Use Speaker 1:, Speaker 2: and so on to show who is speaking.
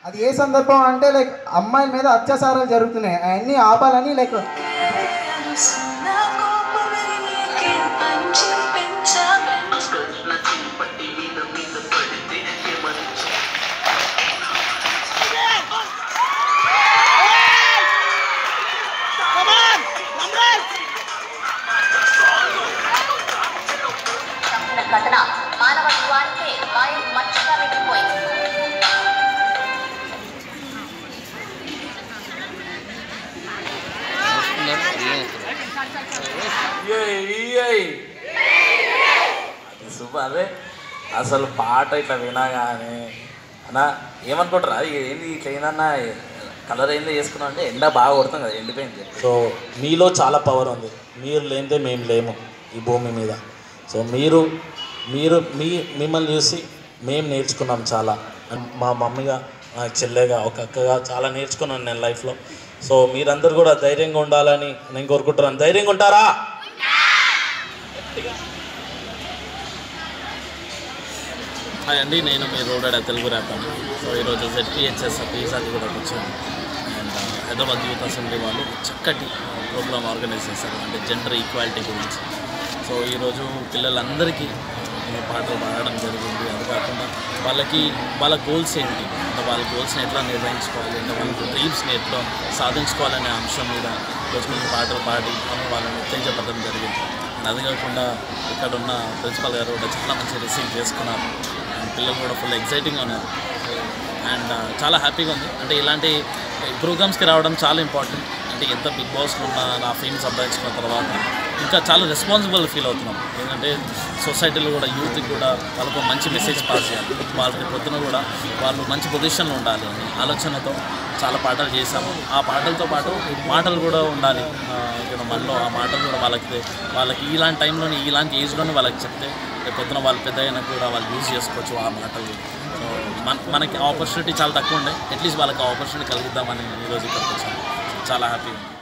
Speaker 1: అది ఏ సందర్భం అంటే లైక్ అమ్మాయిల మీద అత్యాచారాలు జరుగుతున్నాయి అవన్నీ ఆపాలని లైక్
Speaker 2: చంపిన ఘటన మానవత్వానికే మాయం మచ్చగా మిగిలిపోయింది
Speaker 3: సూపర్ అదే అసలు పాట ఇట్లా వినగానే అన్నా ఏమనుకుంటారా ఏంది ఇట్లా ఏందన్నా కలర్ ఏందో చేసుకున్నాం అంటే ఎండ బాగా కొడుతుంది కదా ఎండిపోయింది
Speaker 4: సో మీలో చాలా పవర్ ఉంది మీరు లేనిదే మేము లేము ఈ భూమి మీద సో మీరు మీరు మీ మిమ్మల్ని చూసి మేము నేర్చుకున్నాం చాలా మా మమ్మీగా మా చెల్లెగా ఒక అక్కగా చాలా నేర్చుకున్నాను నేను లైఫ్లో సో మీరందరూ కూడా ధైర్యంగా ఉండాలని నేను కోరుకుంటున్నాను ధైర్యంగా ఉంటారా హాయ్ అండి నేను మీ రోడెడ్ తెలుగు ర్యాప్ అండి సో ఈరోజు జెడ్పిహెచ్ఎస్ పీసాకి కూడా వచ్చాను అండ్ హైదరాబాద్ యూత్ అసెంబ్లీ వాళ్ళు చక్కటి ప్రోగ్రామ్ ఆర్గనైజ్ చేశారు అంటే జెండర్ ఈక్వాలిటీ గురించి సో ఈరోజు పిల్లలందరికీ కొన్ని పాటలు పాడడం జరిగింది అది కాకుండా వాళ్ళకి వాళ్ళ గోల్స్ ఏంటి అంటే వాళ్ళ గోల్స్ని ఎట్లా నిర్వహించుకోవాలి అంటే వాళ్ళ డ్రీమ్స్ని ఎట్లా సాధించుకోవాలనే అంశం మీద ఈరోజు కొన్ని పాటలు పాడి వాళ్ళని ఉత్తేజపడడం జరిగింది అండ్ అది కాకుండా ఇక్కడ ఉన్న ప్రిన్సిపల్ గారు కూడా చాలా మంచి రిసీవ్ చేసుకున్నారు అండ్ పిల్లలు కూడా ఫుల్ ఎక్సైటింగ్గా ఉన్నారు అండ్ చాలా హ్యాపీగా ఉంది అంటే ఇలాంటి ప్రోగ్రామ్స్కి రావడం చాలా ఇంపార్టెంట్ అంటే ఎంత బిగ్ బాస్లో ఉన్న నా ఫేమ్ సంపాదించుకున్న తర్వాత ఇంకా చాలా రెస్పాన్సిబుల్ ఫీల్ అవుతున్నాం ఎందుకంటే సొసైటీలో కూడా యూత్కి కూడా వాళ్ళకు మంచి మెసేజ్ పాస్ చేయాలి వాళ్ళకి పొద్దున కూడా వాళ్ళు మంచి పొజిషన్లో ఉండాలి అని ఆలోచనతో చాలా పాటలు చేశాము ఆ పాటలతో పాటు మాటలు కూడా ఉండాలి ఆ, ఇక్కడ మనలో ఆ మాటలు కూడా వాళ్ళకి వాళ్ళకి ఇలాంటి టైంలోనే ఇలాంటి ఏజ్లోనే వాళ్ళకి చెప్తే రేపు పొద్దున వాళ్ళు పెద్ద అయినా కూడా వాళ్ళు యూజ్ చేసుకోవచ్చు ఆ మాటలు సో మన మనకి ఆపర్చునిటీ చాలా తక్కువ ఉండే అట్లీస్ట్ వాళ్ళకి ఆపర్చునిటీ కలిగిద్దామని ఈరోజు ఇక్కడికి వచ్చాను చాలా హ్యాపీ